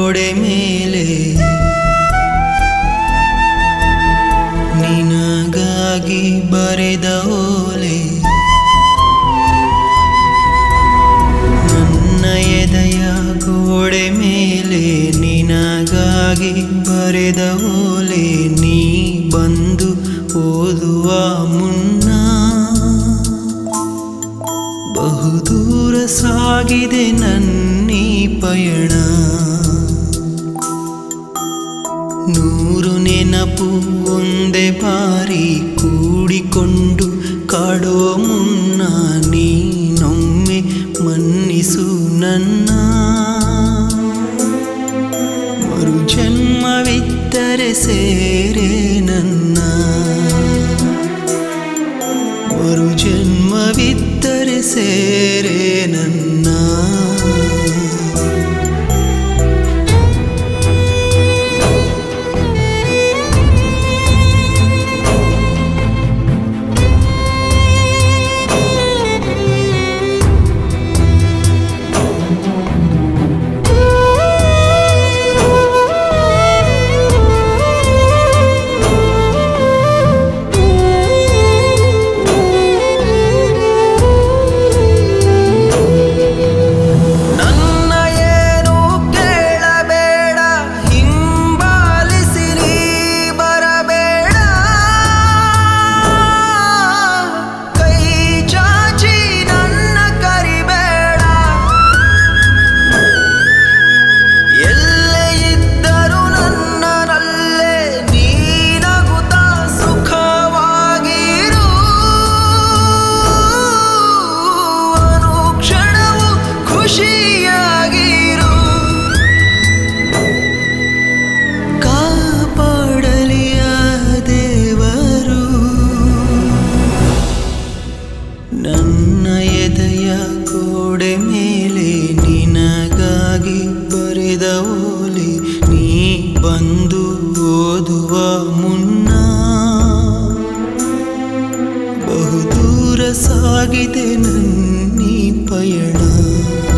ಗೋಡೆ ಮೇಲೆ ನಿನಗಾಗಿ ಬರೆದ ಓಲೆ ನನ್ನ ಎದೆಯ ಗೋಡೆ ಮೇಲೆ ನಿನಗಾಗಿ ಬರೆದ ಓಲೆ ನೀ ಬಂದು ಓದುವ ಮುನ್ನ ಬಹುದೂರ ಸಾಗಿದೆ ನನ್ನೀ ಪಯಣ ನೂರು ನೆನಪು ಒಂದೇ ಬಾರಿ ಕೂಡಿಕೊಂಡು ಕಾಡೋ ಮುನ್ನ ನೀನೊಮ್ಮೆ ಮನ್ನಿಸು ನನ್ನ ಮರು ಜನ್ಮವಿದ್ದರೆ ಸೇರೆ ನನ್ನ ಮರು ಜನ್ಮವಿದ್ದರೆ ಸೇರೆ ನನ್ನ ನನ್ನ ಏನು ಕೇಳಬೇಡ ಹಿಂಬಾಲಿಸಿ ನೀ ಬರಬೇಡ ಕೈ ಚಾಚಿ ನನ್ನ ಕರಿಬೇಡ ಎಲ್ಲೇ ಇದ್ದರೂ ನನ್ನನಲ್ಲೇ ನೀನಗುತ್ತ ಸುಖವಾಗಿರು ಅನುಕ್ಷಣವು ಖುಷಿಯಾಗಿರು ಕಾಪಾಡಲಿಯ ದೇವರು ನನ್ನ ಎದೆಯ ಗೋಡೆ ಮೇಲೆ ನಿನಗಾಗಿ ಬರೆದ ಓಲೆ ನೀ ಬಂದು ಓದುವ ಮುನ್ನ ಬಹುದೂರ ಸಾಗಿದೆ ನನ್ನೀ ಪಯಣ